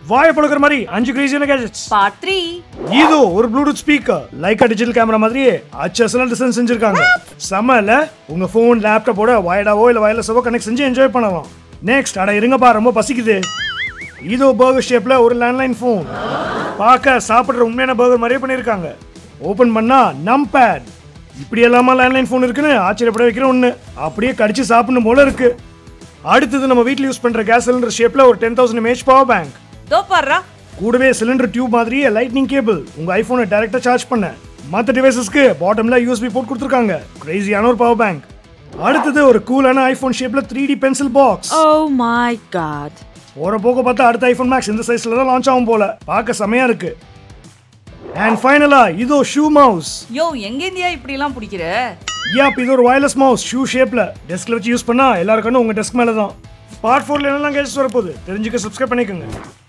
வாய படுக்கிற மாதிரி அஞ்சு கிரேசியான கேஜெட்ஸ் பார்ட் த்ரீ இது ஒரு Bluetooth speaker Leica digital camera மாதிரியே அச்சஸ்லாம் டிசைன் செஞ்சிருக்காங்க செம்ம இல்ல உங்க ஃபோன் லேப்டாப்போட வயர்டாவோ இல்ல வயர்லெஸ்ஸாவோ கனெக்ட் செஞ்சு என்ஜாய் பண்ணலாம் நெக்ஸ்ட் அட இருங்கப்பா ரொம்ப பசிக்குது இதோ பர்கர் ஷேப்ல ஒரு லேண்ட்லைன் ஃபோன் பார்க்க சாப்பிடுற உண்மையான பர்கர் மாதிரியே பண்ணியிருக்காங்க ஓபன் பண்ணா நம் பேட் இப்படி எல்லாமா லேண்ட்லைன் ஃபோன் இருக்குன்னு ஆச்சரியப்பட வைக்கிற ஒன்று அப்படியே கடிச்சு சாப்பிடணும் போல இருக்கு அடுத்தது நம்ம வீட்டில் யூஸ் பண்ற கேஸ் சிலிண்டர் ஷேப்ல ஒரு ten thousand M A H power bank தோ பாருடா கூடவே சிலிண்டர் டியூப் மாதிரியே லைட்னிங் கேபிள் உங்க ஐபோனை டைரக்டா சார்ஜ் பண்ண மற்ற டிவைசஸ்க்கு பாட்டம்ல யூஎஸ்பி போர்ட் கொடுத்துருக்காங்க கிரேசியான ஒரு பவர் பேங்க் அடுத்தது ஒரு கூலான ஐபோன் ஷேப்ல three D pencil box oh my God போற போக பார்த்தா அடுத்த ஐபோன் மேக்ஸ் இந்த சைஸ்ல தான் லான்ச் ஆகும் போல பார்க்க செமையா இருக்கு அண்ட் ஃபைனலா இதோ ஷூ மவுஸ் யோ எங்க இந்தியா இப்படி எல்லாம் பிடிக்கிற யாப் இது ஒரு வயர்லெஸ் மவுஸ் ஷூ ஷேப்ல டெஸ்க்ல வச்சு யூஸ் பண்ணா எல்லாருக்கும் உங்க டெஸ்க் மேல தான் பார்ட் ஃபோர்ல என்னெல்லாம் கேஜஸ் வரப்போகுது தெரிஞ்சுக்க சப்ஸ்கிரைப் பண்ணிக்கோங்க